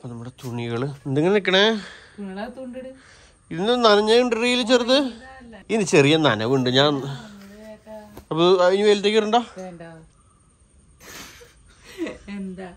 അപ്പൊ നമ്മുടെ തുണികള് എന്തെങ്കിലും നിക്കണേ നിങ്ങളകത്തുണ്ടിട് ഇന്ന് നനഞ്ഞ ചെറുത് ഇനി ചെറിയ നനവുണ്ട് ഞാൻ അപ്പൊ അതിന് വലുതേക്ക് ഇടണ്ട വേണ്ട എന്താ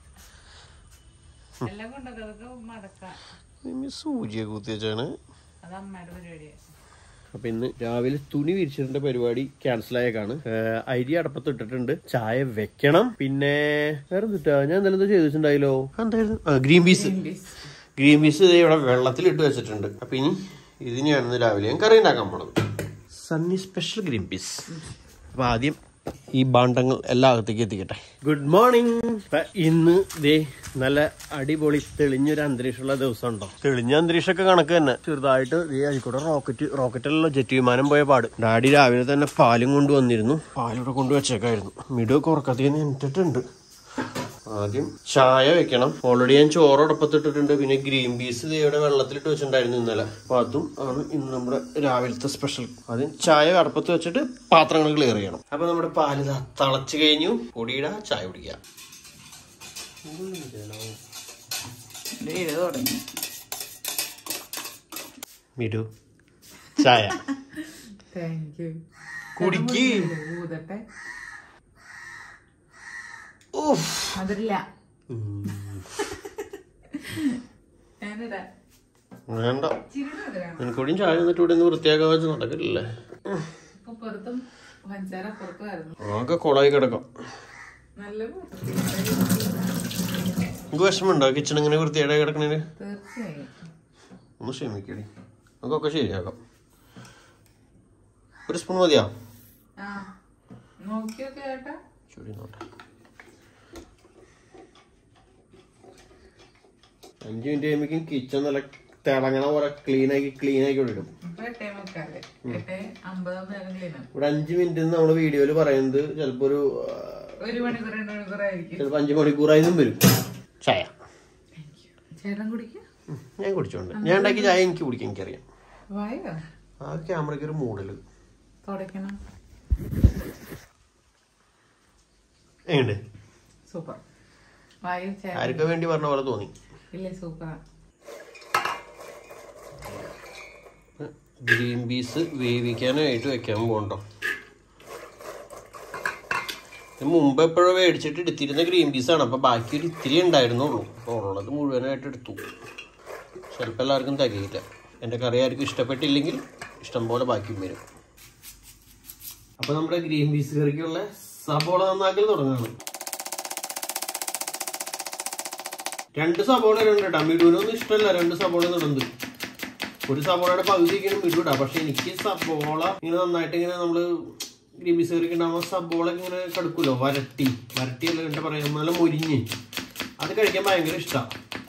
എല്ലാം കൊണ്ടൊക്കെ അതൊക്കെ മടക്കാം ഇനി സൂചിയൊക്കെ കുത്തിവെച്ചാണ് അത് അമ്മയുടെ പരിപാടിയാണ് അപ്പൊ ഇന്ന് രാവിലെ തുണി വിരിച്ചിടേണ്ട പരിപാടി ക്യാൻസൽ ആയേക്കാണ് ഏഹ് അരി അടപ്പത്ത് ഇട്ടിട്ടുണ്ട് ചായ വെക്കണം പിന്നെ വേറെ എന്തിട്ടാ ഞാൻ ഇന്നലെ എന്തോ ചെയ്തു വെച്ചിട്ടുണ്ടായല്ലോ എന്തായിരുന്നു ആ ഗ്രീൻ പീസ് ഗ്രീൻ പീസ് ദേ ഇവിടെ വെള്ളത്തിൽ ഇട്ട് വെച്ചിട്ടുണ്ട് അപ്പൊ ഇനി ഇതിനെയാണ് ഇന്ന് രാവിലെ ഞാൻ കറി ഉണ്ടാക്കാൻ പോണത് സണ്ണി സ്പെഷ്യൽ ഗ്രീൻ പീസ് അപ്പൊ ആദ്യം ഈ ഭാണ്ഡങ്ങൾ എല്ലാ അകത്തേക്ക് എത്തിക്കട്ടെ ഗുഡ് മോർണിംഗ് ഇന്ന് ദേ നല്ല അടിപൊളി തെളിഞ്ഞൊരു അന്തരീക്ഷമുള്ള ദിവസം ഉണ്ടോ തെളിഞ്ഞ അന്തരീക്ഷമൊക്കെ കണക്ക് തന്നെ ചെറുതായിട്ട് ദേ അതിൽക്കൂടെ റോക്കറ്റ് റോക്കറ്റിലുള്ള ജെറ്റ് വിമാനം പോയ പാട് ഡാഡി രാവിലെ തന്നെ പാലും കൊണ്ടുവന്നിരുന്നു പാലിവിടെ കൊണ്ടുവച്ചേക്കായിരുന്നു മിടുവൊക്കെ ഉറക്കത്തിൽ എനിട്ടിട്ടുണ്ട് ആദ്യം ചായ വെക്കണം ഓൾറെഡി ഞാൻ ചോറോടൊപ്പത്ത് ഇട്ടിട്ടുണ്ട് പിന്നെ ഗ്രീൻ പീസ് ഇവിടെ വെള്ളത്തിലിട്ട് വെച്ചിട്ടുണ്ടായിരുന്നു ഇന്നലെ അപ്പൊ അതും ആണ് ഇന്ന് നമ്മുടെ രാവിലത്തെ സ്പെഷ്യൽ ആദ്യം ചായ അടപ്പത്ത് വെച്ചിട്ട് പാത്രങ്ങൾ ക്ലിയർ ചെയ്യണം അപ്പൊ നമ്മുടെ പാല് ദാ തിളച്ച് കഴിഞ്ഞു പൊടിയിടാ ചായ കുടിക്കാം തുടങ്ങി മിടു ചായ താങ്ക് യു കുടിക്ക് ഊതട്ടെ ഉഫ്. അതില്ല ഉം. ഞാനിടാ വേണ്ട ചിരി മധുരാണ് എനിക്കൂടിയും ചായ എന്നിട്ട് ഇവിടെ നിന്ന് വൃത്തിയാക്കാൻ വെച്ച് നടക്കില്ലേ ഇപ്പൊ പുറത്തും പഞ്ചാര പുറത്തുമായിരുന്നു ആകെ കൊളായി കിടക്കാം നല്ല നമുക്ക് വിഷമമുണ്ടോ കിച്ചൺ ഇങ്ങനെ വൃത്തിയായിട്ട് കിടക്കണേന് തീർച്ചയായും ഒന്ന് ക്ഷമിക്കടി നമുക്കൊക്കെ ശരിയാക്കാം ഒരു സ്പൂൺ മതിയാ ആ നോക്കിയൊക്കെ ചേട്ടാ ചുടി നോട്ടെ അഞ്ച് മിനിറ്റ് കഴിയുമ്പോഴേക്കും കിച്ചൺ നല്ല തിളങ്ങണ പോലെ ക്ലീൻ ആക്കി ക്ലീൻ ആക്കി ഇടും ഇപ്പൊ എട്ടേ മുക്കാല് എട്ടേ അമ്പതാം നേരം ക്ലീനാണ് ഇവിടെ അഞ്ച് മിനിറ്റ് നമ്മൾ വീഡിയോയിൽ പറയുന്നത് ചിലപ്പോ ഒരു ആ, ഒരു മണിക്കൂർ രണ്ട് മണിക്കൂറായിരിക്കും ചിലപ്പോ അഞ്ച് മണിക്കൂറായതും വരും ചായ ചേട്ടൻ കുടിക്ക ഉം, ഞാൻ കുടിച്ചോണ്ട് ഞാൻ ഉണ്ടാക്കി ചായ എനിക്ക് കുടിക്കാൻ എനിക്കറിയാം വായോ ആ ക്യാമറയ്ക്ക് ഒരു മൂടല് തുടയ്ക്കണം എങ്ങനെയുണ്ട് സൂപ്പർ വായു ചേട്ടൻ ആർക്കോ വേണ്ടി പറഞ്ഞ പോലെ തോന്നി ഇല്ലേ സൂപ്പറാ ഗ്രീൻ പീസ് വേവിക്കാനായിട്ട് വെക്കാൻ പോകണ്ടോ ഇത് മുമ്പ് എപ്പോഴോ മേടിച്ചിട്ട് എടുത്തിരുന്ന ഗ്രീൻ പീസാണ് അപ്പൊ ബാക്കി ഒരു ഇത്തിരി ഉണ്ടായിരുന്നുള്ളൂ അപ്പോൾ ഉള്ളത് മുഴുവനായിട്ട് എടുത്തു ചിലപ്പോൾ എല്ലാവർക്കും തികയില്ല എൻ്റെ കറി ആർക്കും ഇഷ്ടപ്പെട്ടില്ലെങ്കിൽ ഇഷ്ടം പോലെ ബാക്കിയും വരും അപ്പൊ നമ്മുടെ ഗ്രീൻ പീസ് കറിക്കുള്ള സബോള നന്നാക്കൽ തുടങ്ങുകയാണ് രണ്ട് സബോള ഉണ്ട് കേട്ടോ മിടുവിനൊന്നും ഇഷ്ടമല്ല രണ്ട് സബോള ഇടുന്നത് ഒരു സബോളയുടെ പകുതി ഇങ്ങനെ മിടുവിടാം പക്ഷെ എനിക്ക് സബോള ഇങ്ങനെ നന്നായിട്ട് ഇങ്ങനെ നമ്മള് ഗ്രീൻ പീസ് കറി ഉണ്ടാകുമ്പോൾ സബോള ഇങ്ങനെ കടുക്കുമല്ലോ വരട്ടി വരട്ടി അല്ല എന്താ പറയാ നല്ല മൊരിഞ്ഞ് അത് കഴിക്കാൻ ഭയങ്കര ഇഷ്ടമാണ്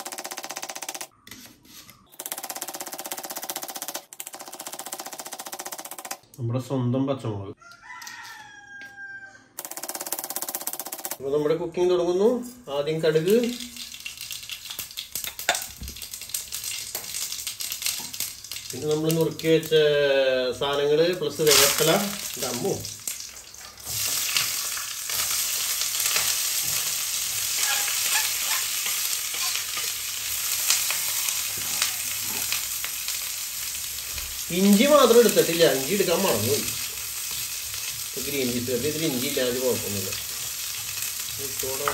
നമ്മുടെ സ്വന്തം പച്ചമുളക് അപ്പൊ നമ്മുടെ കുക്കിംഗ് തുടങ്ങുന്നു ആദ്യം കടുക് പിന്നെ നമ്മൾ നുറുക്കി വെച്ച സാധനങ്ങള് പ്ലസ് വേപ്പല ദമ്മു ഇഞ്ചി മാത്രം എടുത്തിട്ടില്ല ഇഞ്ചി എടുക്കാൻ മറന്നുപോയി ഇപ്പൊ ഗ്രീൻ പീസ് കറി ഇതിൽ ഇഞ്ചി ഇല്ലാതെ കുഴപ്പമൊന്നുമില്ല ഇതോടെ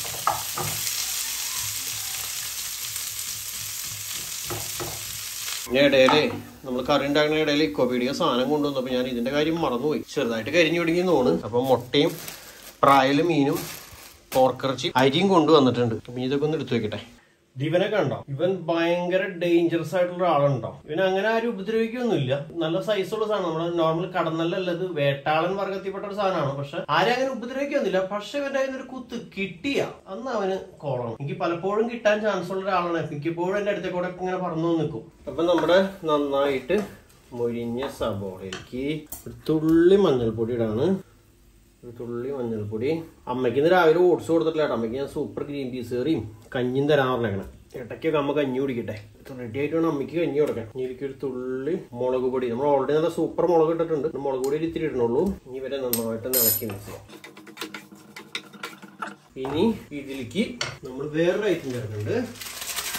ഞാൻ ഇടയിലേ നമ്മൾ കറി ഉണ്ടാക്കുന്ന ഇടയിൽ ഇക്കോപീഡിയ സാധനം കൊണ്ടുവന്നപ്പോൾ ഞാൻ ഇതിന്റെ കാര്യം മറന്നുപോയി ചെറുതായിട്ട് കരിഞ്ഞു തുടങ്ങി തോണ് അപ്പൊ മുട്ടയും പ്രായലും മീനും പോർക്കിറച്ചി അരിയും കൊണ്ടുവന്നിട്ടുണ്ട് അപ്പൊ ഇനി ഇതൊക്കെ ഒന്ന് എടുത്തു വെക്കട്ടെ ഇവനെ കണ്ടോ ഇവൻ ഭയങ്കര ഡേഞ്ചറസ് ആയിട്ടുള്ള ആളുണ്ടോ ഇവൻ അങ്ങനെ ആരും ഉപദ്രവിക്കൊന്നുമില്ല നല്ല സൈസുള്ള സാധനം നമ്മുടെ നോർമൽ കടന്നല്ലല്ല ഇത് വേട്ടാളൻ വർഗത്തിൽപ്പെട്ട ഒരു സാധനമാണ് പക്ഷെ ആരും അങ്ങനെ ഉപദ്രവിക്കൊന്നുമില്ല പക്ഷെ ഇവന്റെ കയ്യിൽ നിന്ന് ഒരു കുത്ത് കിട്ടിയ അന്ന് അവന് കോളണം എനിക്ക് പലപ്പോഴും കിട്ടാൻ ചാൻസ് ഉള്ള ഒരാളാണ് മിക്കപ്പോഴും എന്റെ അടുത്ത കൂടെ ഇങ്ങനെ പറന്നു നിൽക്കും അപ്പൊ നമ്മുടെ നന്നായിട്ട് മൊരിഞ്ഞ സബോളയിലേക്ക് ഒരു തുള്ളി മഞ്ഞൾപ്പൊടി ഇടാണ് ഒരു തുള്ളി മഞ്ഞൾപ്പൊടി അമ്മയ്ക്ക് ഇന്ന് രാവിലെ ഓട്സ് കൊടുത്തിട്ടില്ല കേട്ടോ അമ്മയ്ക്ക് ഞാൻ സൂപ്പർ ഗ്രീൻ പീസ് കറിയും കഞ്ഞിയും തരാൻ പറഞ്ഞേക്കണം ഇടയ്ക്കൊക്കെ അമ്മ കഞ്ഞി കുടിക്കട്ടെ റെഡി ആയിട്ട് വേണം അമ്മയ്ക്ക് കഞ്ഞി കൊടുക്കാൻ ഇനി എനിക്ക് ഒരു തുള്ളി മുളക് പൊടി നമ്മൾ ഓൾറെഡി നല്ല സൂപ്പർ മുളക് ഇട്ടിട്ടുണ്ട് ഇനി മുളക് പൊടി ഒരു ഇത്തിരി ഇടണുള്ളൂ ഇനി ഇവരെ നന്നായിട്ട് ഇളക്കി മിക്സ് ചെയ്യാം ഇനി ഇതിലേക്ക് നമ്മൾ വേറൊരു ഐറ്റം ചേർക്കുന്നുണ്ട്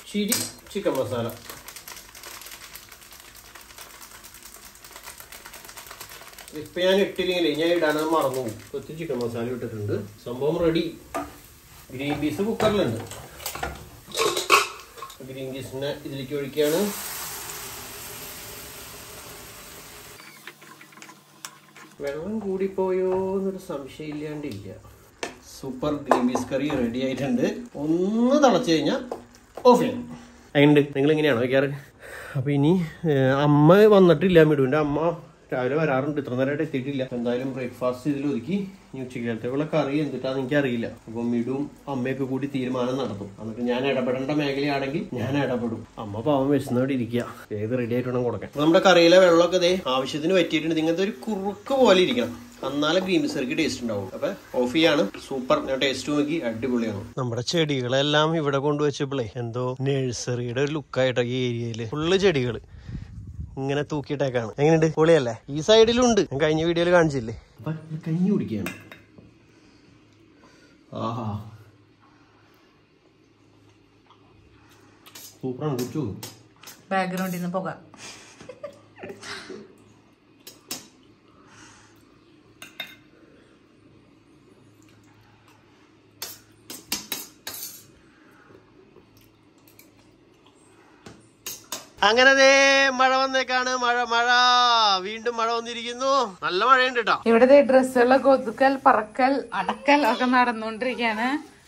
ഇച്ചിരി ചിക്കൻ മസാല ഇപ്പൊ ഞാൻ ഇട്ടില്ലെങ്കിലേ ഞാൻ ഇടാനത് മറന്നു പോകും ഒത്തിരി ചിക്കൻ മസാല ഇട്ടിട്ടുണ്ട് സംഭവം റെഡി ഗ്രീൻ പീസ് കുക്കറിലുണ്ട് ഗ്രീൻ പീസിനെ ഇതിലേക്ക് ഒഴിക്കുകയാണ് വെള്ളം കൂടിപ്പോയോ എന്നൊരു സംശയം ഇല്ലാണ്ടില്ല super green peas curry ready ആയിട്ടുണ്ട് ഒന്ന് തിളച്ചു കഴിഞ്ഞാൽ ഓഫ് ചെയ്യാം അതുണ്ട് നിങ്ങൾ എങ്ങനെയാണോ വയ്ക്കാറ് അപ്പൊ ഇനി ഏഹ്, അമ്മ വന്നിട്ടില്ല മിടുവിന്റെ അമ്മ രാവിലെ വരാറുണ്ട് ഇത്ര നേരമായിട്ട് എത്തിയിട്ടില്ല എന്തായാലും ബ്രേക്ക്ഫാസ്റ്റ് ഇതിൽ ഒതുക്കി ഇനി ഉച്ചക്കലത്തേക്കുള്ള കറി എന്തിട്ടാന്ന് എനിക്ക് അറിയില്ല അപ്പൊ മിടുവും അമ്മയൊക്കെ കൂടി തീരുമാനം നടത്തും എന്നിട്ട് ഞാൻ ഇടപെടേണ്ട മേഖലയാണെങ്കിൽ ഞാൻ ഇടപെടും അമ്മ പാവം വെച്ചുന്നോടെ ഇരിക്കുക ഏത് റെഡി ആയിട്ട് വേണം കൊടുക്കാൻ അപ്പൊ നമ്മുടെ കറിയിലെ വെള്ളമൊക്കെ ദേ ആവശ്യത്തിന് പറ്റിയിട്ടുണ്ട് ഇങ്ങനത്തെ ഒരു കുറുക്ക് പോലെ ഇരിക്കണം എന്നാലേ ഗ്രീൻ ബിസർക്ക് ടേസ്റ്റ് ഉണ്ടാവും അപ്പൊ ഓഫ് ചെയ്യാണ് സൂപ്പർ ഞാൻ ടേസ്റ്റ് നോക്കി അടിപൊളിയാണ് നമ്മുടെ ചെടികളെല്ലാം ഇവിടെ കൊണ്ടുവച്ചപ്പോഴേ എന്തോ നഴ്സറിയുടെ ഒരു ലുക്കായിട്ടോ ഈ ഏരിയയില് ഫുള്ള് ചെടികള് ഇങ്ങനെ തൂക്കിയിട്ടേക്കാണ് എങ്ങനെയുണ്ട് പൊളിയല്ലേ ഈ സൈഡിലും ഉണ്ട് ഞാൻ കഴിഞ്ഞ വീഡിയോയിൽ കാണിച്ചില്ലേ അപ്പൊ കഞ്ഞി കുടിക്കുകയാണ് ആഹാ സൂപ്പറാണ് കുടിച്ചു ബാക്ക്ഗ്രൗണ്ടിൽ നിന്ന് പുക അങ്ങനെ ദേ മഴ വന്നേക്കാണ് മഴ മഴ വീണ്ടും മഴ വന്നിരിക്കുന്നു നല്ല മഴയുണ്ട് കേട്ടോ ഇവിടെ ഡ്രസ്സുകളൊക്കെ ഒതുക്കൽ പറക്കൽ അടക്കൽ ഒക്കെ നടന്നുകൊണ്ടിരിക്കാണ്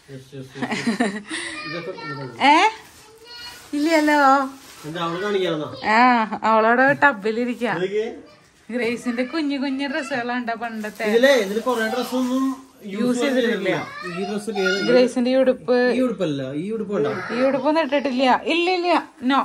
ഏ ഇല്ലല്ലോ എന്താ അവള് കാണിക്കാണെന്നാ ആ അവളോട് ടബിലിരിക്ക ഗ്രേസിന്റെ കുഞ്ഞു കുഞ്ഞു ഡ്രസ്സുകളുണ്ട് പണ്ടത്തെ ഇതിലേ ഇതില് കൊറേ ഡ്രസ്സൊന്നും യൂസ് ചെയ്തിട്ടില്ല ഈ ഡ്രസ് ഗ്രേസിന്റെ ഈ ഉടുപ്പ് ഈ ഉടുപ്പല്ല ഈ ഉടുപ്പ് ഉണ്ടോ ഈ ഉടുപ്പൊന്നും ഇട്ടിട്ടില്ല ഇല്ല ഇല്ല നോ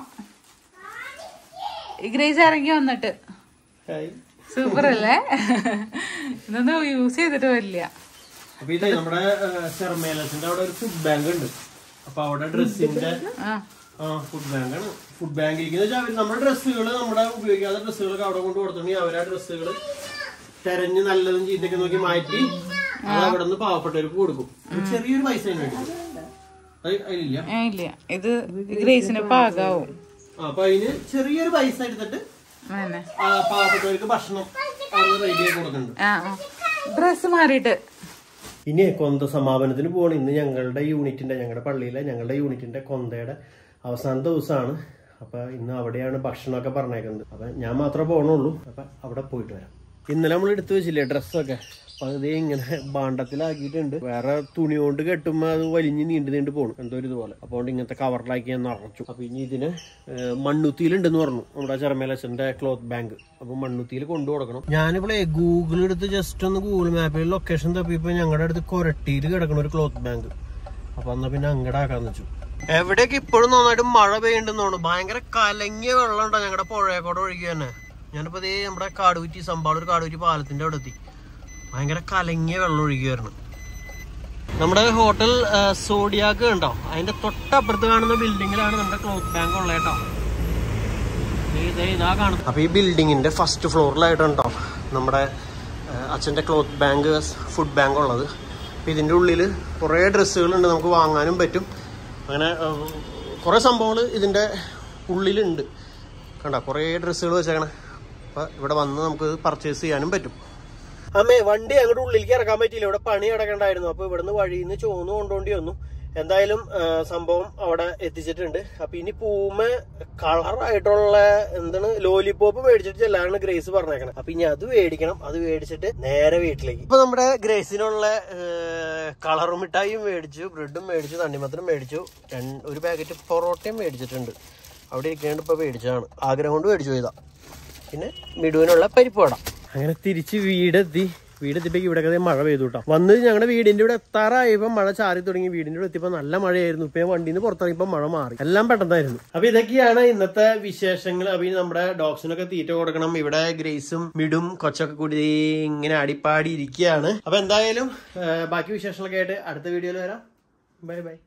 ഈ ഗ്രേസ് ഇറങ്ങി വന്നിട്ട് സൂപ്പർ അല്ലേ ഇതൊന്നും യൂസ് ചെയ്തിട്ട് വരില്ല അപ്പൊ ഇത് നമ്മുടെ ചെറുമേലസിന്റെ അവിടെ ഒരു ഫുഡ് ബാങ്ക് ഉണ്ട് അപ്പൊ അവിടെ ഡ്രസ്സിന്റെ ആ ആ ഫുഡ് ബാങ്കാണ് ഫുഡ് ബാങ്കിലേക്ക് വെച്ചാൽ നമ്മുടെ ഡ്രസ്സുകൾ നമ്മുടെ ഉപയോഗിക്കാത്ത ഡ്രസ്സുകളൊക്കെ അവിടെ കൊണ്ട് കൊടുത്തിട്ടുണ്ടെങ്കിൽ അവരാ ഡ്രസ്സുകൾ തെരഞ്ഞ് നല്ലതും ചീത്തയൊക്കെ നോക്കി മാറ്റി അത് അവിടെ നിന്ന് പാവപ്പെട്ടവർക്ക് കൊടുക്കും ഒരു ചെറിയൊരു പൈസ അതിന് വേണ്ടി അത് അതിലില്ല ഏ, ഇല്ല ഇത് ഗ്രേസിന് പാകാവും ആ, അപ്പൊ അതിന് ചെറിയൊരു പൈസ എടുത്തിട്ട് അങ്ങനെ ആ പാവപ്പെട്ടവർക്ക് ഭക്ഷണം അവിടെ റെഡി ആക്കി കൊടുക്കുന്നുണ്ട് ആ ഡ്രസ് മാറിയിട്ട് ഇനി കൊന്ത സമാപനത്തിന് പോകണം ഇന്ന് ഞങ്ങളുടെ യൂണിറ്റിന്റെ ഞങ്ങളുടെ പള്ളിയിലെ ഞങ്ങളുടെ യൂണിറ്റിന്റെ കൊന്തയുടെ അവസാന ദിവസമാണ് അപ്പൊ ഇന്ന് അവിടെയാണ് ഭക്ഷണമൊക്കെ പറഞ്ഞേക്കുന്നത് അപ്പൊ ഞാൻ മാത്രമേ പോകണുള്ളൂ അപ്പൊ അവിടെ പോയിട്ട് വരാം ഇന്നലെ നമ്മൾ എടുത്തു വെച്ചില്ലേ ഡ്രസ്സൊക്കെ അപ്പൊ അത് ഇങ്ങനെ ബാണ്ടത്തിലാക്കിയിട്ടുണ്ട് വേറെ തുണി കൊണ്ട് കെട്ടുമ്പോ അത് വലിഞ്ഞ് നീണ്ടു നീണ്ടു പോകണം എന്തോ ഒരു ഇതുപോലെ അപ്പോൾ ഇങ്ങനത്തെ കവറിലാക്കി ഞാൻ നിറച്ചു അപ്പൊ ഇനി ഇതിന് ഏഹ്, മണ്ണുത്തിയിലുണ്ടെന്ന് പറഞ്ഞു നമ്മുടെ ചെറമേലച്ചന്റെ ക്ലോത്ത് ബാങ്ക് അപ്പൊ മണ്ണുത്തിയിൽ കൊണ്ടു കൊടുക്കണം ഞാനിവിടെ ഗൂഗിൾ എടുത്ത് ജസ്റ്റ് ഒന്ന് ഗൂഗിൾ മാപ്പിൽ ലൊക്കേഷൻ തപ്പിയപ്പോ ഞങ്ങളുടെ അടുത്ത് കൊരട്ടിയിൽ കിടക്കണ ഒരു ക്ലോത്ത് ബാങ്ക് അപ്പൊ എന്നാ പിന്നെ അങ്ങടെ ആക്കാന്ന് വെച്ചു എവിടെയൊക്കെ ഇപ്പോഴും നന്നായിട്ട് മഴ പെയ്യുണ്ടെന്ന് തോന്നുന്നു ഭയങ്കര കലങ്ങിയ വെള്ളം ഉണ്ടോ ഞങ്ങളുടെ പുഴയെക്കൂടെ ഒഴുകി തന്നെ ഞാനിപ്പോ ദേ നമ്മുടെ കാടുകുറ്റി സമ്പാളൂർ കാടുകുറ്റി പാലത്തിന്റെ അവിടെ എത്തി ഭയങ്കര കലങ്ങിയ വെള്ളം ഒഴുകിയായിരുന്നു നമ്മുടെ ഹോട്ടൽ ആ, സോഡിയാക്ക് കണ്ടോ അതിന്റെ തൊട്ടപ്പുറത്ത് കാണുന്ന ബിൽഡിങ്ങിലാണ് നമ്മുടെ ക്ലോത്ത് ബാങ്ക് ഉള്ളത് കേട്ടോ അപ്പൊ ഈ ബിൽഡിങ്ങിന്റെ ഫസ്റ്റ് ഫ്ലോറിലായിട്ടുണ്ടോ നമ്മുടെ ആ, അച്ഛന്റെ ക്ലോത്ത് ബാങ്ക് ഫുഡ് ബാങ്ക് ഉള്ളത് അപ്പൊ ഇതിന്റെ ഉള്ളിൽ കുറേ ഡ്രസ്സുകളുണ്ട് നമുക്ക് വാങ്ങാനും പറ്റും അങ്ങനെ ആ, കുറേ സംഭവങ്ങൾ ഇതിന്റെ ഉള്ളിലുണ്ട് കണ്ട കുറേ ഡ്രസ്സുകൾ വെച്ചേക്കണേ അപ്പൊ ഇവിടെ വന്ന് നമുക്ക് പർച്ചേസ് ചെയ്യാനും പറ്റും അമ്മേ വണ്ടി അങ്ങോട്ട് ഉള്ളിലേക്ക് ഇറക്കാൻ പറ്റിയില്ല ഇവിടെ പണി കിടക്കണ്ടായിരുന്നു അപ്പൊ ഇവിടുന്ന് വഴിയിൽ നിന്ന് ചോന്ന് കൊണ്ടോണ്ടി വന്നു എന്തായാലും ആ, സംഭവം അവിടെ എത്തിച്ചിട്ടുണ്ട് അപ്പൊ ഇനി പൂമ കളറായിട്ടുള്ള എന്താണ് ലോലിപോപ്പ് മേടിച്ചിട്ട് ചെല്ലാനാണ് ഗ്രേസ് പറഞ്ഞേക്കണത് അപ്പൊ ഇനി അത് മേടിക്കണം അത് മേടിച്ചിട്ട് നേരെ വീട്ടിലേക്ക് ഇപ്പൊ നമ്മുടെ ഗ്രേസിനുള്ള കളർ മിഠായിയും മേടിച്ചു ബ്രെഡും മേടിച്ചു തണ്ണിമത്തനും മേടിച്ചു രണ്ട് ഒരു പാക്കറ്റ് പൊറോട്ടയും മേടിച്ചിട്ടുണ്ട് അവിടെ ഇരിക്കാണ്ട് ഇപ്പൊ മേടിച്ചതാണ് ആഗ്രഹം കൊണ്ട് മേടിച്ചു പോയതാ പിന്നെ മിടുവിനുള്ള പരിപ്പ് വട അങ്ങനെ തിരിച്ച് വീടെത്തി വീടെത്തിയപ്പോ ഇവിടെ ദേ മഴ പെയ്തു കേട്ടോ വന്ന് ഞങ്ങളുടെ വീടിന്റെ ഇവിടെ എത്താറായപ്പോ മഴ ചാറി തുടങ്ങി വീടിന്റെ ഇവിടെ എത്തിയപ്പോ നല്ല മഴയായിരുന്നു ഇപ്പൊ ഞാൻ വണ്ടിയിൽ നിന്ന് പുറത്തിറങ്ങിയപ്പോ മഴ മാറി എല്ലാം പെട്ടെന്നായിരുന്നു അപ്പൊ ഇതൊക്കെയാണ് ഇന്നത്തെ വിശേഷങ്ങൾ അപ്പൊ ഇനി നമ്മുടെ ഡോഗ്സിനൊക്കെ തീറ്റ കൊടുക്കണം ഇവിടെ ഗ്രേസും മിടും കൊച്ചൊക്കെ കൂടി ദേ ഇങ്ങനെ അടിപ്പാടി ഇരിക്കുകയാണ് അപ്പൊ എന്തായാലും ആ, ബാക്കി വിശേഷങ്ങളൊക്കെ ആയിട്ട് അടുത്ത വീഡിയോയിൽ വരാം ബൈ ബൈ